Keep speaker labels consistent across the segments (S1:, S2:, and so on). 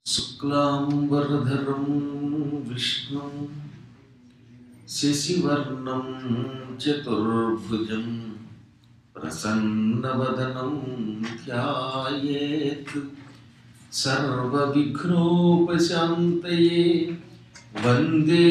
S1: శుక్లాంబరధరం విష్ణుం శశివర్ణం చతుర్భుజం ప్రసన్నవదనం ధ్యాయేత్ సర్వవిఘ్నోపశాంతయే వందే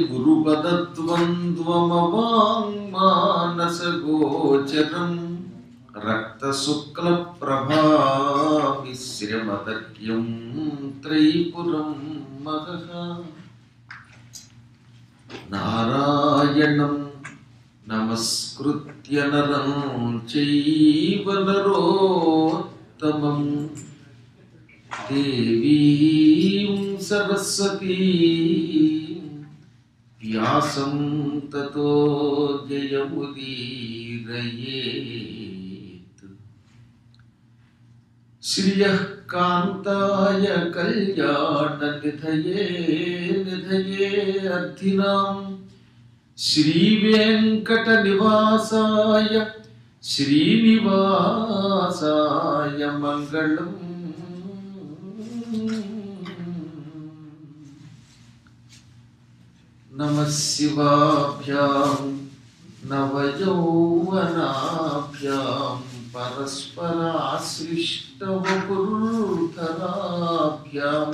S1: గురుపదద్వంద్వమవాङ्మానసగోచరం రక్తశుక్లప్రభామిశ్రమతర్క్యం త్రైపురం మహః నారాయణం నమస్కృత్య నరం చైవ నరోత్తమం దేవీం సరస్వతీం వ్యాసం తతో జయముదీరయేత్ శ్రియః కాంతాయ కళ్యాణ నిధయే నిధయే అర్థినాం శ్రీవేంకట నివాసాయ శ్రీనివాసాయ మంగళం నమ శివాభ్యాం నవయౌవనాభ్యాం పరస్పరాశ్లిష్టవపుర్ధరాభ్యాం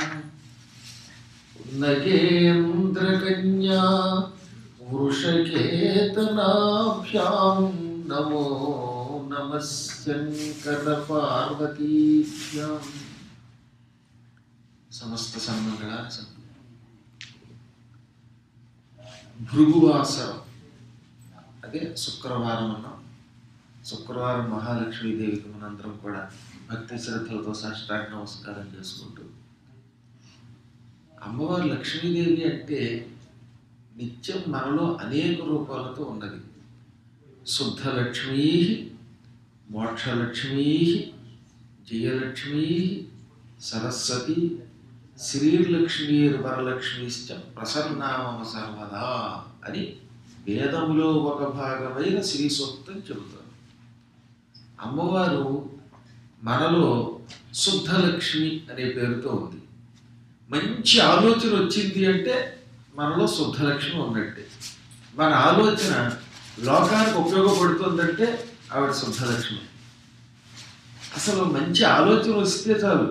S1: నగేంద్రకన్యా వృషకేతనాభ్యాం నమో నమ శంకర పార్వతీభ్యాం సమస్త సన్మంగళ సంతు భృగువాసరం అదే శుక్రవారం అన్నాం శుక్రవారం మహాలక్ష్మీదేవికి మనందరం కూడా భక్తి శ్రద్ధలతో సాష్టాంగ నమస్కారం చేసుకుంటూ అమ్మవారు లక్ష్మీదేవి అంటే నిత్యం మనలో అనేక రూపాలతో ఉన్నది శుద్ధ లక్ష్మీ మోక్షలక్ష్మీ జయలక్ష్మీ సరస్వతి శ్రీలక్ష్మీర్వరలక్ష్మీశ్చ ప్రసన్నామమ సర్వదా అని వేదములో ఒక భాగమైన శ్రీ సూక్తం చెబుతారు అమ్మవారు మనలో శుద్ధ లక్ష్మి అనే పేరుతో ఉంది మంచి ఆలోచన వచ్చింది అంటే మనలో శుద్ధ లక్ష్మి ఉన్నట్టే మన ఆలోచన లోకానికి ఉపయోగపడుతుందంటే ఆవిడ శుద్ధ లక్ష్మి అసలు మంచి ఆలోచన వస్తే చాలు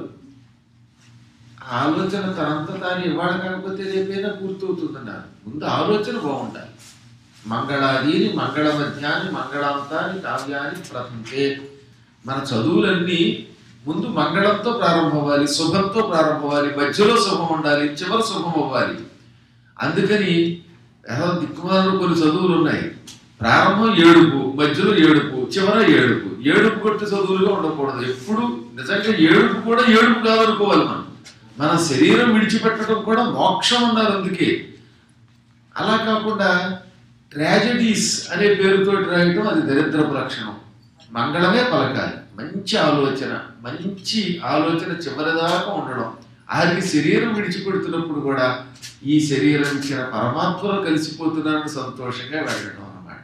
S1: ఆ ఆలోచన తనంత తాను ఇవాళ కాకపోతే రేపైనా పూర్తవుతుందన్నారు ముందు ఆలోచన బాగుండాలి మంగళాదీని మంగళ మధ్యాన్ని మంగళాంతాన్ని కావ్యాన్ని ప్రథంతే మన చదువులన్నీ ముందు మంగళంతో ప్రారంభమవ్వాలి శుభంతో ప్రారంభమవ్వాలి మధ్యలో శుభం ఉండాలి చివరి శుభం అవ్వాలి అందుకని ఏదో దిక్కుమాలలో కొన్ని చదువులు ఉన్నాయి ప్రారంభం ఏడుపు మధ్యలో ఏడుపు చివర ఏడుపు ఏడుపు కొట్టి చదువులుగా ఉండకూడదు ఎప్పుడు నిజంగా ఏడుపు కూడా ఏడుపు కాదనుకోవాలి మనం మన శరీరం విడిచిపెట్టడం కూడా మోక్షం ఉన్నారు అందుకే అలా కాకుండా ట్రాజడీస్ అనే పేరుతో రాయటం అది దరిద్రపు లక్షణం మంగళమే పలకాలి మంచి ఆలోచన మంచి ఆలోచన చివరిదాకా ఉండడం ఆరికి శరీరం విడిచిపెడుతున్నప్పుడు కూడా ఈ శరీరం ఇచ్చిన పరమాత్మలో కలిసిపోతున్నానని సంతోషంగా వెళ్ళడం అన్నమాట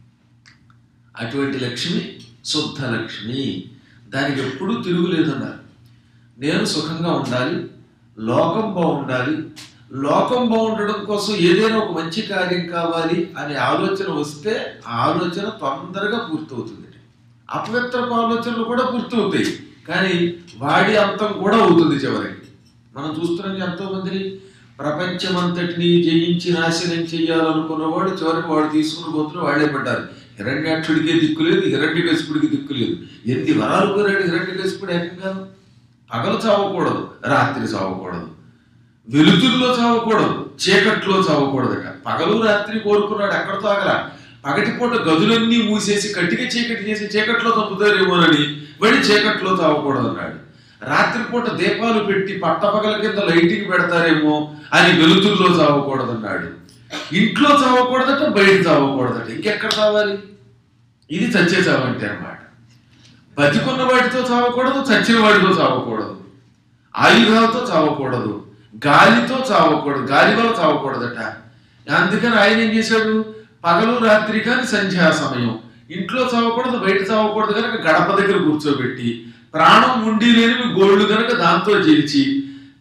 S1: అటువంటి లక్ష్మి శుద్ధ లక్ష్మి దానికి ఎప్పుడూ తిరుగులేదన్నారు నేను సుఖంగా ఉండాలి లోకం బాగుండాలి లోకం బాగుండడం కోసం ఏదైనా ఒక మంచి కార్యం కావాలి అనే ఆలోచన వస్తే ఆ ఆలోచన తొందరగా పూర్తవుతుంది అపవిత్రపు ఆలోచనలు కూడా పూర్తవుతాయి కానీ వాడి అంతం కూడా అవుతుంది చివరికి మనం చూస్తున్నాం ఎంతో మందిని ప్రపంచమంతటిని జయించి నాశనం చేయాలనుకున్నవాడు చివరికి వాడు తీసుకుని పోతున్న వాడే పడ్డారు హిరణ్యాక్షుడికే దిక్కు లేదు హిరణ్యకశిపుడికి దిక్కు లేదు ఎన్ని వరాలు కోరాడు హిరణ్యకశిపుడు ఏకంగా పగలు చావకూడదు రాత్రి చావకూడదు వెలుతురులో చావకూడదు చీకట్లో చావకూడదట పగలు రాత్రి కోరుకున్నాడు ఎక్కడితో ఆగల పగటిపూట గదులన్నీ మూసేసి కట్టిక చీకటి చేసి చీకట్లో చంపుతారేమోనని మళ్ళీ చీకట్లో చావకూడదు అన్నాడు రాత్రిపూట దీపాలు పెట్టి పట్టపగల కింద లైటింగ్ పెడతారేమో అని వెలుతురులో చావకూడదన్నాడు ఇంట్లో చావకూడదట బయట చావకూడదట ఇంకెక్కడ చావాలి ఇది చచ్చే చావంటే అన్నమాట బతికున్న వాటితో చావకూడదు చచ్చిన వాటితో చావకూడదు ఆయుధాలతో చావకూడదు గాలితో చావకూడదు గాలి వల్ల చావకూడదట అందుకని ఆయన ఏం చేశాడు పగలు రాత్రి కానీ సంధ్యా సమయం ఇంట్లో చావకూడదు బయట చావకూడదు కనుక గడప దగ్గర కూర్చోబెట్టి ప్రాణం ఉండి లేనివి గోళ్ళు కనుక దాంతో చేర్చి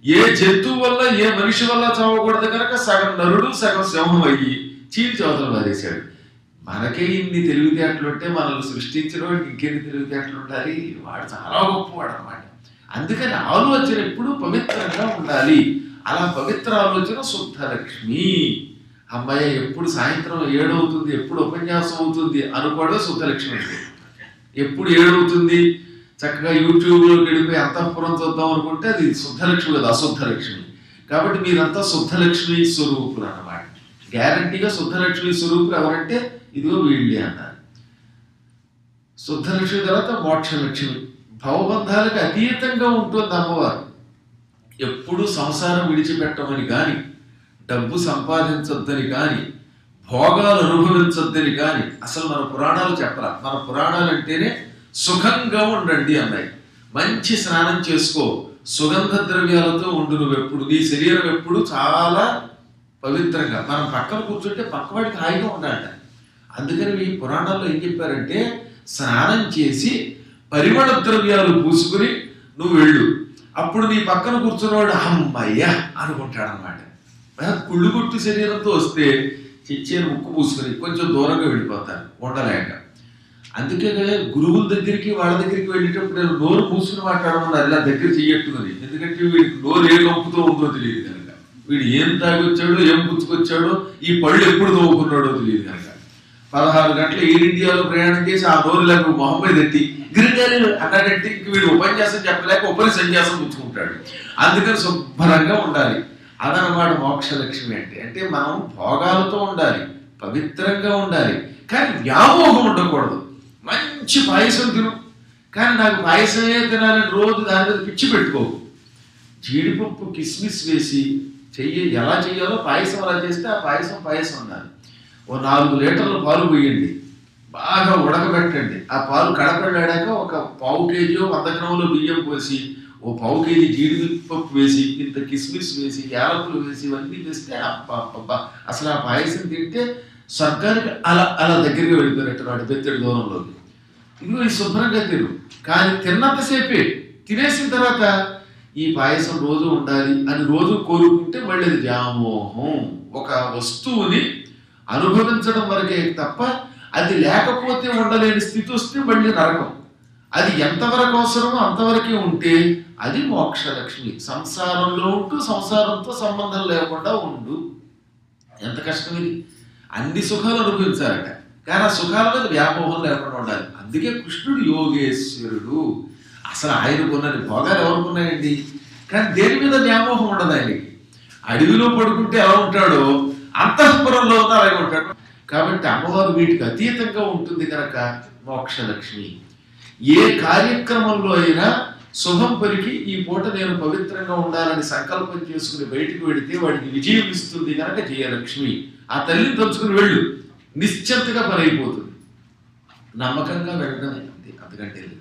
S1: ఏ జంతువు వల్ల ఏ మనిషి వల్ల చావకూడదు కనుక సగం నరుడు సగం సింహం అయ్యి చీల్చి అవతల పారేశాడు మనకే ఇన్ని తెలివితేటలు ఉంటే మనల్ని సృష్టించిన వాడికి ఇంకెన్ని తెలివితేటలు ఉండాలి వాడు చాలా గొప్పవాడు అనమాట అందుకని ఆలోచన ఎప్పుడూ పవిత్రంగా ఉండాలి అలా పవిత్ర ఆలోచన శుద్ధ లక్ష్మి అమ్మాయి ఎప్పుడు సాయంత్రం ఏడవుతుంది ఎప్పుడు ఉపన్యాసం అవుతుంది అనుకోవడం శుద్ధ లక్ష్మి అంటే ఎప్పుడు ఏడవుతుంది చక్కగా యూట్యూబ్లోకి వెళ్ళిపోయి అంతఃపురం చూద్దాం అనుకుంటే అది శుద్ధ లక్ష్మి కదా అశుద్ధ లక్ష్మి కాబట్టి మీరంతా శుద్ధ లక్ష్మి స్వరూపులు అన్నమాట గ్యారంటీగా శుద్ధ లక్ష్మి స్వరూపులు ఎవరంటే ఇదిగో వీళ్ళే అన్నారు శుద్ధ లక్ష్మి తర్వాత మోక్ష లక్ష్మి భవబంధాలకు అతీతంగా ఉంటుంది అమ్మవారు ఎప్పుడు సంసారం విడిచిపెట్టమని కానీ డబ్బు సంపాదించొద్దని కానీ భోగాలు అనుభవించొద్దని కానీ అసలు మన పురాణాలు చెప్పరా మన పురాణాలు అంటేనే సుఖంగా ఉండండి అన్నాయి మంచి స్నానం చేసుకో సుగంధ ద్రవ్యాలతో ఉండు నువ్వు ఎప్పుడు నీ శరీరం ఎప్పుడు చాలా పవిత్రంగా మనం పక్కన కూర్చుంటే పక్కవాడికి హాయిగా ఉండాలట అందుకని ఈ పురాణాల్లో ఏం చెప్పారంటే స్నానం చేసి పరిమళ ద్రవ్యాలు పూసుకుని నువ్వు వెళ్ళు అప్పుడు నీ పక్కన కూర్చున్నవాడు అమ్మయ్య అనుకుంటాడు అనమాట కుళ్ళు గుట్టు శరీరంతో వస్తే చిచ్చేరు ముక్కు పూసుకొని కొంచెం దూరంగా వెళ్ళిపోతారు ఉండలేక అందుకే కదా గురువుల దగ్గరికి వాళ్ళ దగ్గరికి వెళ్ళేటప్పుడు నేను నోరు పూసుకుని మాట్లాడమన్నారు ఇలా దగ్గర చెయ్యట్టున్నది ఎందుకంటే వీడికి నోరు ఏ కంపుతో ఉందో తెలియదు కనుక వీడు ఏం తాగొచ్చాడో ఏం పుచ్చుకొచ్చాడో ఈ పళ్ళు ఎప్పుడు తవ్వుకున్నాడో తెలియదు కనుక పదహారు గంటలు ఎయిర్ ఇండియాలో ప్రయాణం చేసి ఆ నోరులకు మొహమ్మద్ ఎత్తి గిరిగాలి అన్నాడంటే ఇంక వీడు ఉపన్యాసం చెప్పలేక ఉపరి సన్యాసం పుచ్చుకుంటాడు అందుకని శుభ్రంగా ఉండాలి అదనమాట మోక్ష లక్ష్మి అంటే అంటే మనం భోగాలతో ఉండాలి పవిత్రంగా ఉండాలి కానీ వ్యామోహం ఉండకూడదు మంచి పాయసం తిను కానీ నాకు పాయసమే తినాలని రోజు దాని మీద పిచ్చి పెట్టుకోకు జీడిపప్పు కిస్మిస్ వేసి చెయ్యి ఎలా చెయ్యాలో పాయసం అలా చేస్తే ఆ పాయసం పాయసం ఉండాలి ఓ నాలుగు లీటర్ల పాలు పోయండి బాగా ఉడకబెట్టండి ఆ పాలు కడపడాక ఒక పావు కేజీ వంద గ్రాముల బియ్యం పోసి ఓ పావు కేజీ జీడిపప్పు వేసి ఇంత కిస్మిస్ వేసి యాలకులు వేసి ఇవన్నీ వేస్తే అబ్బా అసలు ఆ పాయసం తింటే స్వర్గానికి అలా అలా దగ్గరగా వెళ్ళిపోయినట్టు వాడు బెత్తడి దూరంలోకి ఇదిగో ఈ శుభ్రంగా తిను కానీ తిన్నంతసేపే తినేసిన తర్వాత ఈ పాయసం రోజు ఉండాలి అని రోజు కోరుకుంటే మళ్ళీ అది వ్యామోహం ఒక వస్తువుని అనుభవించడం వరకే తప్ప అది లేకపోతే ఉండలేని స్థితి వస్తే మళ్ళీ నరకం అది ఎంతవరకు అవసరమో అంతవరకే ఉంటే అది మోక్ష లక్ష్మి సంసారంలో ఉంటూ సంసారంతో సంబంధం లేకుండా ఉండు ఎంత కష్టం ఇది అన్ని సుఖాలు అనుభవించాలట కానీ ఆ సుఖాల మీద వ్యామోహం లేకుండా ఉండాలి అందుకే కృష్ణుడు యోగేశ్వరుడు అసలు ఆయనకున్నది భోగాలు ఎవరుకున్నాయండి కానీ దేని మీద వ్యామోహం ఉండదు ఆయనకి అడవిలో పడుకుంటే ఎలా ఉంటాడో అంతఃపురంలో ఉన్న అలాగే ఉంటాడు కాబట్టి అమ్మవారు వీటికి అతీతంగా ఉంటుంది కనుక మోక్షలక్ష్మి ఏ కార్యక్రమంలో అయినా శుభం పలికి ఈ పూట నేను పవిత్రంగా ఉండాలని సంకల్పం చేసుకుని బయటికి వెడితే వాడికి విజయం ఇస్తుంది కనుక జయలక్ష్మి ఆ తల్లిని తలుచుకుని వెళ్ళు నిశ్చింతగా పని అయిపోతుంది నమ్మకంగా వెళ్ళడమే అంతే అంతకంటే లేదు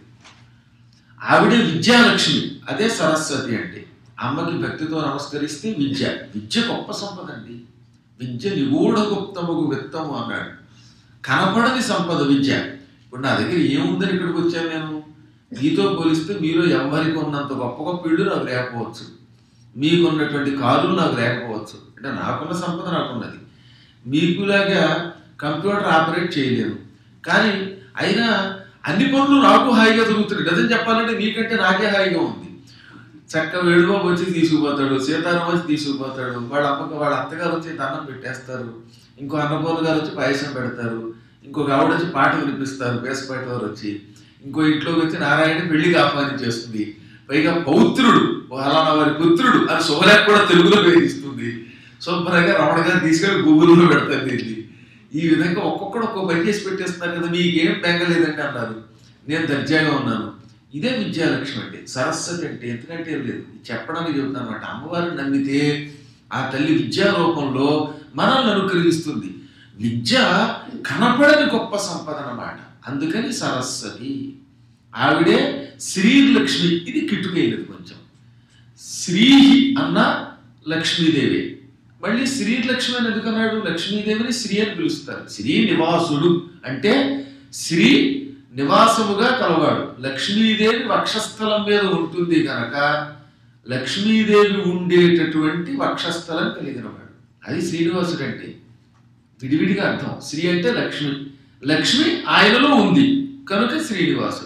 S1: ఆవిడే విద్యాలక్ష్మి అదే సరస్వతి అంటే అమ్మకి భక్తితో నమస్కరిస్తే విద్య విద్య గొప్ప సంపద అండి విద్య నిగూఢ గుప్తముగు విత్తము అన్నాడు కనపడని సంపద విద్య ఇప్పుడు నా దగ్గర ఏముందని ఇక్కడికి వచ్చాను నేను మీతో పోలిస్తే మీలో ఎవరికి ఉన్నంత గొప్ప గొప్ప ఇళ్ళు నాకు లేకపోవచ్చు మీకున్నటువంటి కారులు నాకు లేకపోవచ్చు అంటే నాకున్న సంపద నాకున్నది మీకులాగా కంప్యూటర్ ఆపరేట్ చేయలేను కానీ అయినా అన్ని పనులు నాకు హాయిగా దొరుకుతున్నాయి నిజం చెప్పాలంటే నీకంటే నాకే హాయిగా ఉంది చక్క వేణుబాబు వచ్చి తీసుకుపోతాడు సీతారాం వచ్చి తీసుకుపోతాడు వాళ్ళ అమ్మకి వాళ్ళ అత్తగారు వచ్చి దండం పెట్టేస్తారు ఇంకో అన్నపూర్ణ గారు వచ్చి పాయసం పెడతారు ఇంకొక ఆవిడ వచ్చి పాట వినిపిస్తారు బేసపాటి వారు వచ్చి ఇంకో ఇంట్లోకి వచ్చి నారాయణ పెళ్లికి ఆహ్వానించేస్తుంది పైగా పౌత్రుడు అలానా వారి పుత్రుడు అని శుభలేఖ కూడా తెలుగులో వేధిస్తుంది శుభ్రంగా రమణ గారు తీసుకెళ్ళి గూగుల్లో పెడతారు దీన్ని ఈ విధంగా ఒక్కొక్కడు ఒక్కొక్క పని చేసి పెట్టేస్తున్నారు కదా మీకేం బెంగలేదండి అన్నారు నేను దర్జాగా ఉన్నాను ఇదే విద్యాలక్ష్మి అంటే సరస్వతి అంటే ఎందుకంటే ఏం లేదు ఇది చెప్పడానికి చెబుతాను అనమాట అమ్మవారిని నమ్మితే ఆ తల్లి విద్యా రూపంలో మనల్ని అనుగ్రహిస్తుంది విద్య కనపడని గొప్ప సంపద అన్నమాట అందుకని సరస్వతి ఆవిడే శ్రీలక్ష్మి ఇది కిటుకైనది కొంచెం శ్రీ అన్న లక్ష్మీదేవి మళ్ళీ శ్రీలక్ష్మి అని ఎందుకన్నాడు లక్ష్మీదేవిని శ్రీ అని పిలుస్తారు శ్రీ నివాసుడు అంటే శ్రీ నివాసముగా కలవాడు లక్ష్మీదేవి వక్షస్థలం మీద ఉంటుంది కనుక లక్ష్మీదేవి ఉండేటటువంటి వక్షస్థలం కలిగినవాడు అది శ్రీనివాసుడు అంటే విడివిడిగా అర్థం శ్రీ అంటే లక్ష్మి లక్ష్మి ఆయనలో ఉంది కనుక శ్రీనివాసుడు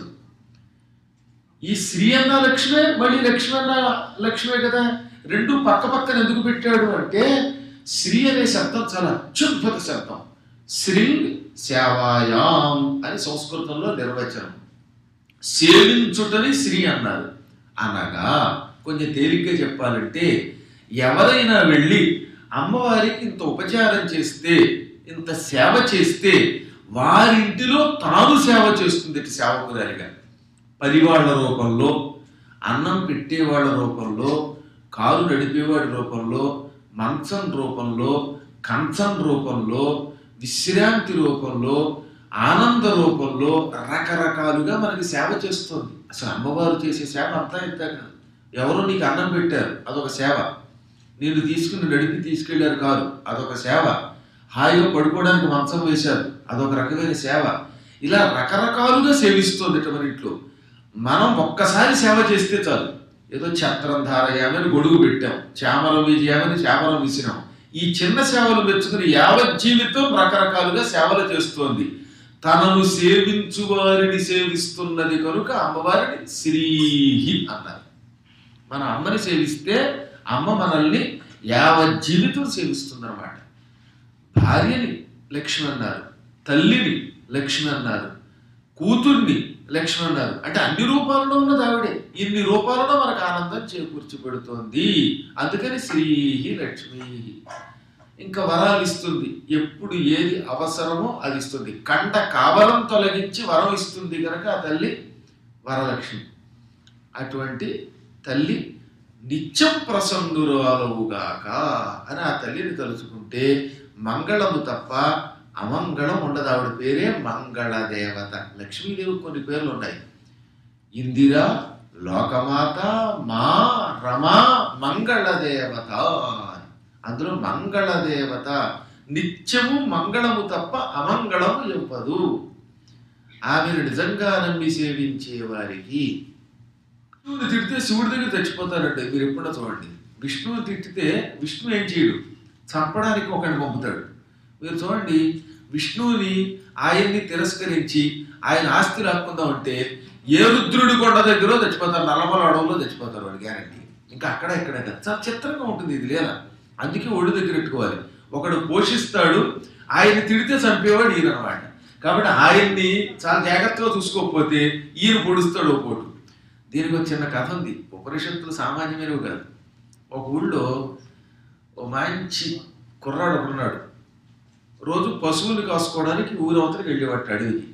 S1: ఈ శ్రీ అన్న లక్ష్మే మళ్ళీ లక్ష్మి అన్న లక్ష్మే కదా రెండు పక్క పక్కన ఎందుకు పెట్టాడు అంటే శ్రీ అనే శబ్దం చాలా అత్యుద్భుత శబ్దం శ్రింగ్ సేవాయాం అని సంస్కృతంలో నిర్వచనం సేవించుటని శ్రీ అన్నారు అనగా కొంచెం తేలిగ్గా చెప్పాలంటే ఎవరైనా వెళ్ళి అమ్మవారికి ఇంత ఉపచారం చేస్తే ఇంత సేవ చేస్తే వారింటిలో తాను సేవ చేస్తుంది ఇటు సేవకురాలిగా పరివాళ్ల రూపంలో అన్నం పెట్టేవాళ్ళ రూపంలో కారు నడిపేవాడి రూపంలో మంచం రూపంలో కంచం రూపంలో విశ్రాంతి రూపంలో ఆనంద రూపంలో రకరకాలుగా మనకి సేవ చేస్తుంది అసలు అమ్మవారు చేసే సేవ అంతా ఇంత కాదు ఎవరో నీకు అన్నం పెట్టారు అదొక సేవ నేను తీసుకుని నడిపి తీసుకెళ్లారు కారు అదొక సేవ హాయిగా పడుకోవడానికి మంచం వేశారు అదొక రకమైన సేవ ఇలా రకరకాలుగా సేవిస్తుంది ఇటు మన ఇంట్లో మనం ఒక్కసారి సేవ చేస్తే చాలు ఏదో ఛత్రం ధారయామని గొడుగు పెట్టాం చామరం విజయామని చామరం విసినాం ఈ చిన్న సేవలు మెచ్చుకుని యావత్ జీవితం రకరకాలుగా సేవలు చేస్తోంది తనను సేవించు వారిని సేవిస్తున్నది కనుక అమ్మవారిని శ్రీహి అన్నారు మన అమ్మని సేవిస్తే అమ్మ మనల్ని యావత్ జీవితం సేవిస్తుంది అనమాట భార్యని లక్ష్మి అన్నారు తల్లిని లక్ష్మి అన్నారు కూతుర్ని లక్ష్మి అన్నారు అంటే అన్ని రూపాలలో ఉన్నది ఆవిడే ఇన్ని రూపాలలో మనకు ఆనందం చేకూర్చి పెడుతోంది అందుకని శ్రీహి లక్ష్మి ఇంకా వరాలు ఇస్తుంది ఎప్పుడు ఏది అవసరమో అది ఇస్తుంది కంట కావలం తొలగించి వరం ఇస్తుంది కనుక ఆ తల్లి వరలక్ష్మి అటువంటి తల్లి నిత్యం ప్రసన్నురాలవుగాక అని ఆ తల్లిని తలుచుకుంటే మంగళము తప్ప అమంగళం ఉండదు ఆవిడ పేరే మంగళ దేవత లక్ష్మీదేవి కొన్ని పేర్లు ఉన్నాయి ఇందిర లోకమాత మా రమా మంగళ దేవత అందులో మంగళ దేవత నిత్యము మంగళము తప్ప అమంగళము ఇవ్వదు ఆమెను నిజంగా నమ్మి సేవించే వారికి విష్ణువుని తిడితే శివుడి దగ్గర చచ్చిపోతారండి మీరు ఎప్పుడో చూడండి విష్ణువుని తిట్టితే విష్ణు ఏం చేయడు చంపడానికి ఒకరిని పంపుతాడు మీరు చూడండి విష్ణువుని ఆయన్ని తిరస్కరించి ఆయన ఆస్తి లాక్కుందాం అంటే ఏ రుద్రుడి కొండ దగ్గర చచ్చిపోతారు నల్లమల అడవుల్లో చచ్చిపోతారు వాడు గ్యారంటీ ఇంకా అక్కడ ఇక్కడ కాదు. చాలా చిత్రంగా ఉంటుంది ఇది లేదా అందుకే ఒళ్ళు దగ్గర పెట్టుకోవాలి ఒకడు పోషిస్తాడు ఆయన తిడితే చంపేవాడు ఈయన అనమాట కాబట్టి ఆయన్ని చాలా జాగ్రత్తగా చూసుకోకపోతే ఈయన పొడుస్తాడు ఓ పోటు దీనికి ఒక చిన్న కథ ఉంది ఉపనిషత్తులు సామాన్యమైనవి కాదు ఒక ఊళ్ళో ఓ మంచి కుర్రాడు ఒకడు ఉన్నాడు రోజు పశువులు కాసుకోవడానికి ఊరి అవతలికి వెళ్ళేవాడు అడవికి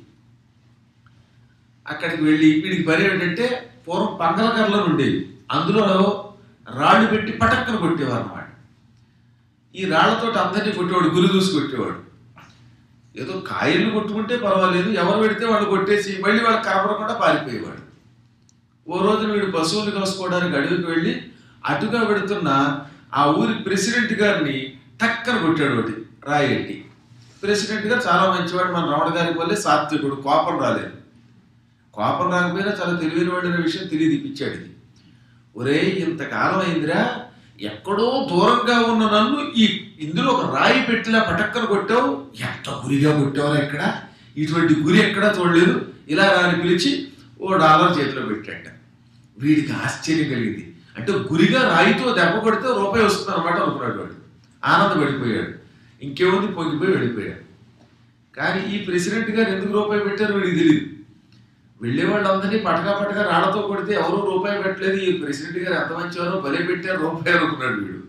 S1: అక్కడికి వెళ్ళి వీడికి పని ఏంటంటే పూర్వం పంగలకర్రలు ఉండేవి అందులో రాళ్ళు పెట్టి పటక్కన కొట్టేవారు అనమాట ఈ రాళ్లతో అందరినీ కొట్టేవాడు గురి చూసి కొట్టేవాడు ఏదో కాయలు కొట్టుకుంటే పర్వాలేదు ఎవరు పెడితే వాళ్ళు కొట్టేసి మళ్ళీ వాళ్ళు కనపడకుండా పారిపోయేవాడు ఓ రోజు వీడు పశువులు కోసుకోవడానికి అడవికి వెళ్ళి అటుగా పెడుతున్న ఆ ఊరి ప్రెసిడెంట్ గారిని టక్కన కొట్టాడు ఒకటి రాయెట్టి ప్రెసిడెంట్ గారు చాలా మంచివాడు మన రావణ గారికి వల్లే సాత్వికుడు కోపం రాలేదు కోపం రాకపోయినా చాలా తెలివైన వాడు అనే విషయం తెలియదు ఇప్పించాడు ఇది ఒరే ఇంతకాలం అయిందిరా ఎక్కడో దూరంగా ఉన్న నన్ను ఈ ఇందులో ఒక రాయి పెట్టిలా పటక్కన కొట్టావు ఎంత గురిగా కొట్టావురా ఇక్కడ ఇటువంటి గురి ఎక్కడా చూడలేదు ఇలా రాని పిలిచి ఓ డాలర్ చేతిలో పెట్టాట వీడికి ఆశ్చర్యం కలిగింది అంటే గురిగా రాయితో దెబ్బ కొడితే రూపాయి వస్తుంది అనమాట అనుకున్నాడు వాడు ఆనందపడిపోయాడు ఇంకేముంది పొంగిపోయి వెళ్ళిపోయాడు కానీ ఈ ప్రెసిడెంట్ గారు ఎందుకు రూపాయి పెట్టారు వీడికి తెలియదు వెళ్ళే వాళ్ళందరినీ పటకా పటకా రాళ్లతో కొడితే ఎవరు రూపాయి పెట్టలేదు ఈ ప్రెసిడెంట్ గారు ఎంత మంచివారో భలే పెట్టారు రూపాయి అనుకున్నాడు వీడు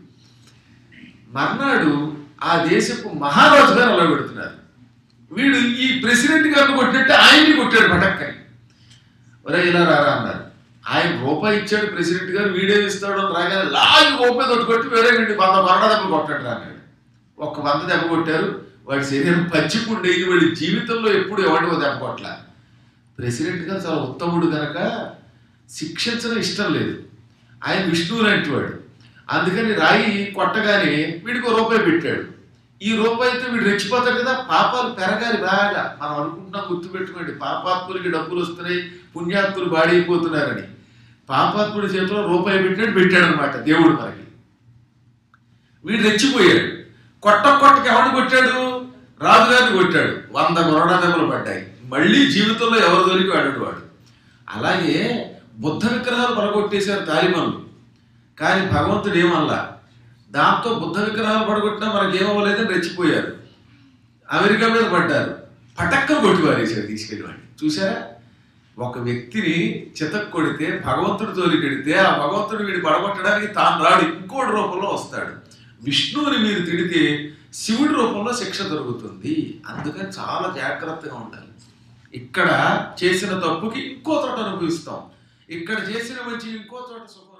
S1: మర్నాడు ఆ దేశపు మహారాజు గారు అలా పెడుతున్నారు వీడు ఈ ప్రెసిడెంట్ గారిని కొట్టినట్టు ఆయన్ని కొట్టాడు పటక్కని ఒరే ఇలా రారా అన్నారు ఆయన రూపాయి ఇచ్చాడు ప్రెసిడెంట్ గారు వీడేమి ఇస్తాడు అని రాగానే లాగి రూపాయి తోటి కొట్టి వేరే వీడి వంద మరణ దెబ్బలు కొట్టాడు అన్నాడు ఒక్క వంద దెబ్బ కొట్టారు వాడి శరీరం పచ్చిపుండేది వాడి జీవితంలో ఎప్పుడు ఎవడివో దెబ్బ కొట్టలా ప్రెసిడెంట్ గారు చాలా ఉత్తముడు కనుక శిక్షించడం ఇష్టం లేదు ఆయన విష్ణువు లాంటి వాడు అందుకని రాయి కొట్టగానే వీడికి ఒక రూపాయి పెట్టాడు ఈ రూపాయితో వీడు రెచ్చిపోతాడు కదా పాపాలు పెరగాలి బాగా మనం అనుకుంటున్నాం గుర్తుపెట్టుకోండి పాపాత్ములకి డబ్బులు వస్తున్నాయి పుణ్యాత్ములు బాడైపోతున్నారని పాపాత్ముడి చేతిలో రూపాయి పెట్టాడు పెట్టాడు అనమాట దేవుడు మనకి వీడు రెచ్చిపోయాడు కొట్ట కొట్టకి ఎవరిని కొట్టాడు రాజుగారిని కొట్టాడు వంద కొరడా దెబ్బలు పడ్డాయి మళ్ళీ జీవితంలో ఎవరు దొరికి వాడాడు వాడు అలాగే బుద్ధ విగ్రహాలు పడగొట్టేశారు తాలిబాన్లు కానీ భగవంతుడు ఏమల్లా దాంతో బుద్ధ విగ్రహాలు పడగొట్టినా మనకి ఏమవ్వలేదని రెచ్చిపోయారు అమెరికా మీద పడ్డారు పటక్కలు కొట్టి పారేశారు తీసుకెళ్ళి వాడిని చూసారా ఒక వ్యక్తిని చితక్ కొడితే భగవంతుడు తోలికెడితే ఆ భగవంతుడు వీడి పడగొట్టడానికి తాను రాడు ఇంకోటి రూపంలో వస్తాడు విష్ణువుని మీరు తిడితే శివుడి రూపంలో శిక్ష దొరుకుతుంది అందుకని చాలా జాగ్రత్తగా ఉండాలి ఇక్కడ చేసిన తప్పుకి ఇంకో చోట అనుభవిస్తాం ఇక్కడ చేసిన మంచి ఇంకో చోట సుఖం